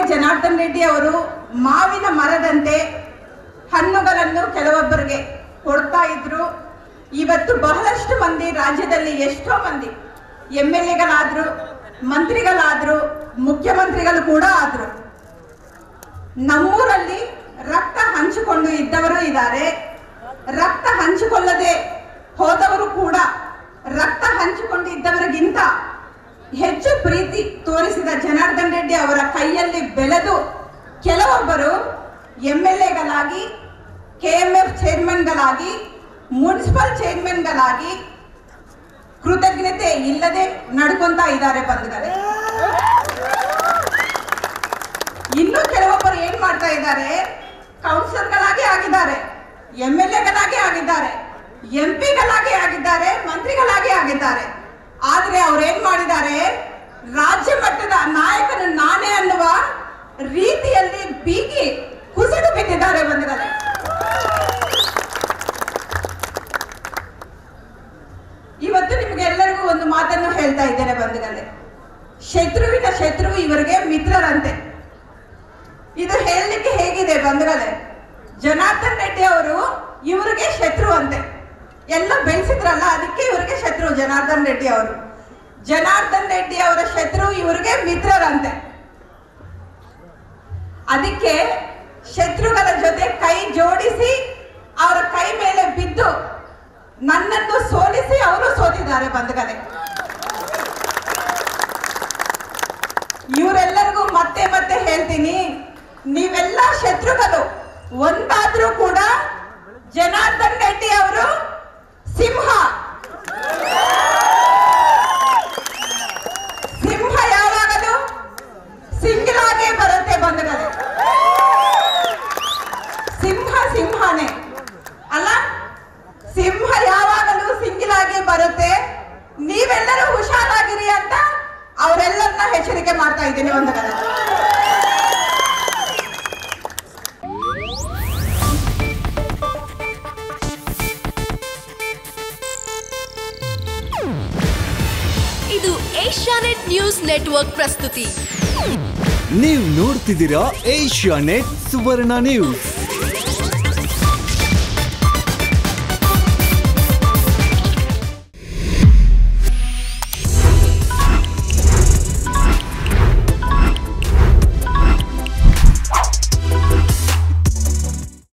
ಜನಾರ್ದನ್ ರೆಡ್ಡಿ ಅವರು ಮಾವಿನ ಮರದಂತೆ ಹಣ್ಣುಗಳನ್ನು ಕೆಲವೊಬ್ಬರಿಗೆ ಕೊಡ್ತಾ ಇದ್ರು ಇವತ್ತು ಬಹಳಷ್ಟು ಮಂದಿ ರಾಜ್ಯದಲ್ಲಿ ಎಷ್ಟೋ ಮಂದಿ ಎಮ್ ಎಲ್ ಎಗಳಾದ್ರು ಮಂತ್ರಿಗಳಾದ್ರು ಮುಖ್ಯಮಂತ್ರಿಗಳು ಕೂಡ ಆದ್ರು ನಮ್ಮೂರಲ್ಲಿ ರಕ್ತ ಹಂಚಿಕೊಂಡು ಇದ್ದವರು ಇದ್ದಾರೆ ರಕ್ತ ಹಂಚಿಕೊಳ್ಳದೆ ಹೋದವರು ಕೂಡ ರಕ್ತ ಹಂಚಿಕೊಂಡು ಇದ್ದವರಿಗಿಂತ ಹೆಚ್ಚು ಪ್ರೀತಿ ತೋರಿಸಿದ ಜನಾರ್ದನ್ ರೆಡ್ಡಿ ಅವರ ಕೈಯಲ್ಲಿ ಬೆಳೆದು ಕೆಲವೊಬ್ಬರು ಎಂ ಎಲ್ ಎಗಳಾಗಿ ಕೆ ಎಂ ಎಫ್ ಚೇರ್ಮನ್ಗಳಾಗಿ ಮುನ್ಸಿಪಲ್ ಚೇರ್ಮನ್ಗಳಾಗಿ ಕೃತಜ್ಞತೆ ಇಲ್ಲದೆ ನಡ್ಕೊಂತ ಇದ್ದಾರೆ ಬಂಧುಗಳೇ ಇನ್ನು ಕೆಲವೊಬ್ಬರು ಏನ್ ಮಾಡ್ತಾ ಇದ್ದಾರೆ ಕೌನ್ಸಿಲರ್ಗಳಾಗಿ ಆಗಿದ್ದಾರೆ ಎಂ ಎಲ್ ಎಗಳಾಗಿ ಆಗಿದ್ದಾರೆ ಎಂ ಪಿಗಳಾಗಿ ಆಗಿದ್ದಾರೆ ಮಂತ್ರಿಗಳಾಗಿ ಆಗಿದ್ದಾರೆ ಆದ್ರೆ ಅವ್ರು ಏನ್ ಮಾಡಿದ್ದಾರೆ ರಾಜ್ಯ ಮಟ್ಟದ ನಾಯಕನು ನಾನೇ ಅನ್ನುವ ರೀತಿಯಲ್ಲಿ ಬೀಗಿ ಕುಸಿದು ಬಿದ್ದಿದ್ದಾರೆ ಬಂಧುಗಳೇ ಇವತ್ತು ನಿಮ್ಗೆ ಎಲ್ಲರಿಗೂ ಒಂದು ಮಾತನ್ನು ಹೇಳ್ತಾ ಇದ್ದೇನೆ ಬಂಧುಗಳೇ ಶತ್ರುವಿನ ಶತ್ರು ಇವರಿಗೆ ಮಿತ್ರರಂತೆ ಇದು ಹೇಳಲಿಕ್ಕೆ ಹೇಗಿದೆ ಬಂಧುಗಳೇ ಜನಾರ್ದನ್ ರೆಡ್ಡಿ ಅವರು ಇವರಿಗೆ ಶತ್ರು ಅಂತೆ ಎಲ್ಲ ಬೆಳೆಸಿದ್ರಲ್ಲ ಅದಕ್ಕೆ ಇವರಿಗೆ ಶತ್ರು ಜನಾರ್ದನ್ ರೆಡ್ಡಿ ಅವರು ಜನಾರ್ದನ್ ರೆಡ್ಡಿ ಅವರ ಶತ್ರು ಇವರಿಗೆ ಮಿತ್ರರಂತೆ ಅದಕ್ಕೆ ಶತ್ರುಗಳ ಜೊತೆ ಕೈ ಜೋಡಿಸಿ ಅವರ ಕೈ ಮೇಲೆ ಬಿದ್ದು ನನ್ನನ್ನು ಸೋಲಿಸಿ ಅವರು ಸೋತಿದ್ದಾರೆ ಬಂಧುಗಳೇ ಇವರೆಲ್ಲರಿಗೂ ಮತ್ತೆ ಮತ್ತೆ ಹೇಳ್ತೀನಿ ನೀವೆಲ್ಲ ಶತ್ರುಗಳು ಒಂದಾದ್ರೂ ಕೂಡ ಜನಾರ್ದನ್ ರೆಡ್ಡಿ ಅವರು ಸಿಂಹ ಸಿಂಹ ಯಾವಾಗಲೂ ಸಿಂಗಲ್ ಆಗೇ ಬರುತ್ತೆ ಬಂಧುಗಳೇ ಸಿಂಹ ಸಿಂಹನೇ ಅಲ್ಲ ಸಿಂಹ ಯಾವಾಗಲೂ ಸಿಂಗಿಲ್ ಆಗಿ ಬರುತ್ತೆ ನೀವೆಲ್ಲರೂ ಹುಷಾರಾಗಿರಿ ಅಂತ ಅವರೆಲ್ಲರನ್ನ ಎಚ್ಚರಿಕೆ ಮಾಡ್ತಾ ಇದ್ದೀನಿ ಒಂದು ಕಡೆ ಇದು ಏಷ್ಯಾನೆಟ್ ನ್ಯೂಸ್ ನೆಟ್ವರ್ಕ್ ಪ್ರಸ್ತುತಿ ನೀವು ನೋಡ್ತಿದ್ದೀರಾ ಏಷ್ಯಾ ನೆಟ್ ಸುವರ್ಣ ನ್ಯೂಸ್